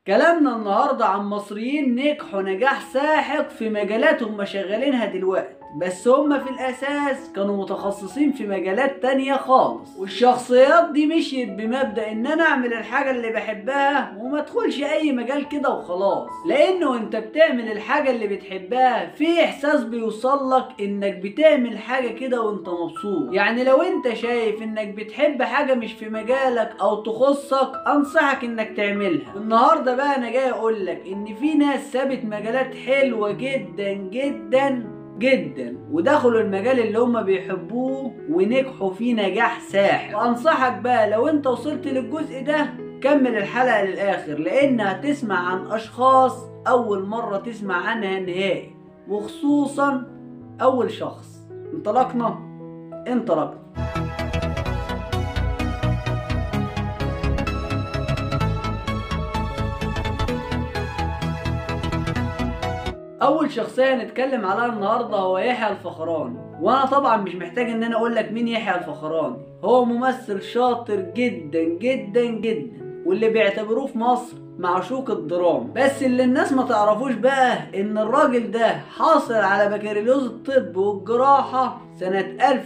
كلامنا النهاردة عن مصريين نجحوا نجاح ساحق في مجالات هم شغالينها دلوقتي بس هم في الأساس كانوا متخصصين في مجالات تانية خالص والشخصيات دي مشيت بمبدأ إن أنا أعمل الحاجة اللي بحبها وما أدخلش أي مجال كده وخلاص لأنه أنت بتعمل الحاجة اللي بتحبها في إحساس بيوصلك إنك بتعمل حاجة كده وأنت مبسوط يعني لو أنت شايف إنك بتحب حاجة مش في مجالك أو تخصك أنصحك إنك تعملها النهاردة بقى أنا جاي أقولك إن في ناس سابت مجالات حلوة جدا جدا جدا ودخلوا المجال اللي هم بيحبوه ونجحوا فيه نجاح ساحق وانصحك بقى لو انت وصلت للجزء ده كمل الحلقة للآخر لأن هتسمع عن أشخاص أول مرة تسمع عنها نهائي وخصوصا أول شخص انطلقنا انطلقنا اول شخصيه هنتكلم عليها النهارده هو يحيى الفخراني وانا طبعا مش محتاج ان انا اقول لك مين يحيى الفخراني هو ممثل شاطر جدا جدا جدا واللي بيعتبروه في مصر معشوق الدراما بس اللي الناس ما تعرفوش بقى ان الراجل ده حاصل على بكالوريوس الطب والجراحة سنة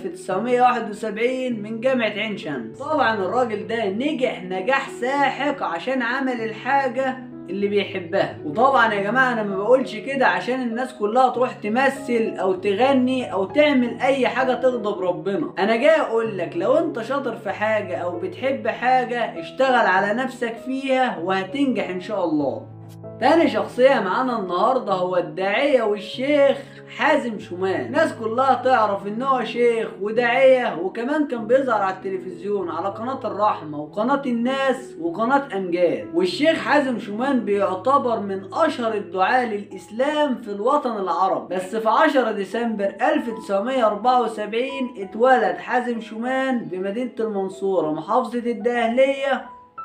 1971 من جامعة عين شمس طبعا الراجل ده نجح نجاح ساحق عشان عمل الحاجة اللي بيحبها وطبعا يا جماعه انا ما بقولش كده عشان الناس كلها تروح تمثل او تغني او تعمل اي حاجه تغضب ربنا انا جاي اقول لك لو انت شاطر في حاجه او بتحب حاجه اشتغل على نفسك فيها وهتنجح ان شاء الله تاني شخصية معانا النهاردة هو الداعية والشيخ حازم شومان الناس كلها تعرف ان هو شيخ وداعية وكمان كان بيظهر على التلفزيون على قناة الرحمة وقناة الناس وقناة امجاد والشيخ حازم شومان بيعتبر من اشهر الدعاة للاسلام في الوطن العربي بس في 10 ديسمبر 1974 اتولد حازم شومان بمدينة المنصورة محافظة الدقهلية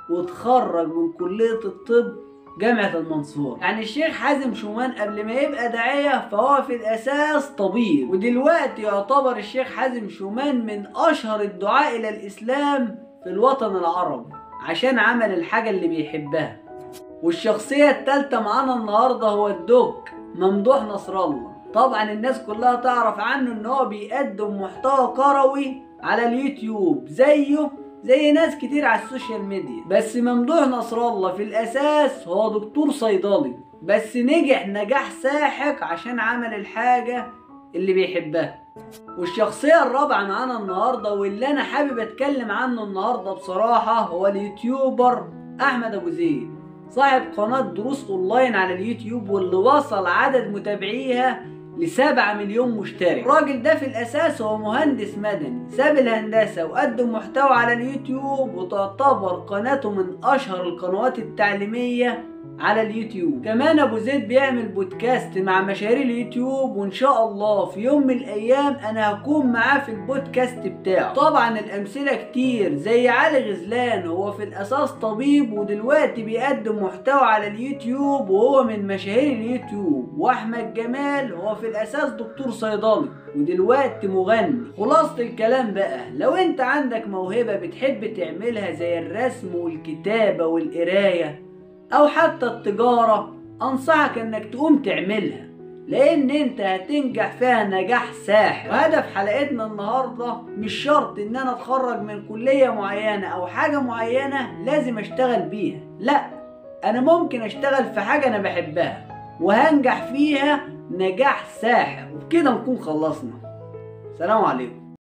وتخرج من كلية الطب جامعة المنصورة يعني الشيخ حازم شومان قبل ما يبقى داعية فهو في الأساس طبيب ودلوقتي يعتبر الشيخ حازم شومان من أشهر الدعاء إلى الإسلام في الوطن العربي عشان عمل الحاجة اللي بيحبها والشخصية التالتة معانا النهاردة هو الدوك ممدوح نصر الله طبعا الناس كلها تعرف عنه ان هو بيقدم محتوى كروي على اليوتيوب زيه زي ناس كتير على السوشيال ميديا بس ممدوح نصر الله في الاساس هو دكتور صيدلي بس نجح نجاح ساحق عشان عمل الحاجة اللي بيحبها والشخصية الرابعة معانا النهاردة واللي انا حابب اتكلم عنه النهاردة بصراحة هو اليوتيوبر احمد ابو زيد صاحب قناة دروس اونلاين على اليوتيوب واللي وصل عدد متابعيها لسبعة مليون مشترك الراجل ده في الأساس هو مهندس مدني ساب الهندسة وقدم محتوى على اليوتيوب وتعتبر قناته من أشهر القنوات التعليمية على اليوتيوب كمان ابو زيد بيعمل بودكاست مع مشاهير اليوتيوب وان شاء الله في يوم من الايام انا هكون معاه في البودكاست بتاعه طبعا الامثله كتير زي علي غزلان هو في الاساس طبيب ودلوقتي بيقدم محتوى على اليوتيوب وهو من مشاهير اليوتيوب واحمد جمال هو في الاساس دكتور صيدلي ودلوقتي مغني خلاصة الكلام بقى لو انت عندك موهبة بتحب تعملها زي الرسم والكتابة والقراية او حتى التجارة انصحك انك تقوم تعملها لان انت هتنجح فيها نجاح ساحق وهدف حلقتنا النهاردة مش شرط ان انا اتخرج من كلية معينة او حاجة معينة لازم اشتغل بيها لا انا ممكن اشتغل في حاجة انا بحبها وهنجح فيها نجاح ساحق وبكده نكون خلصنا سلام عليكم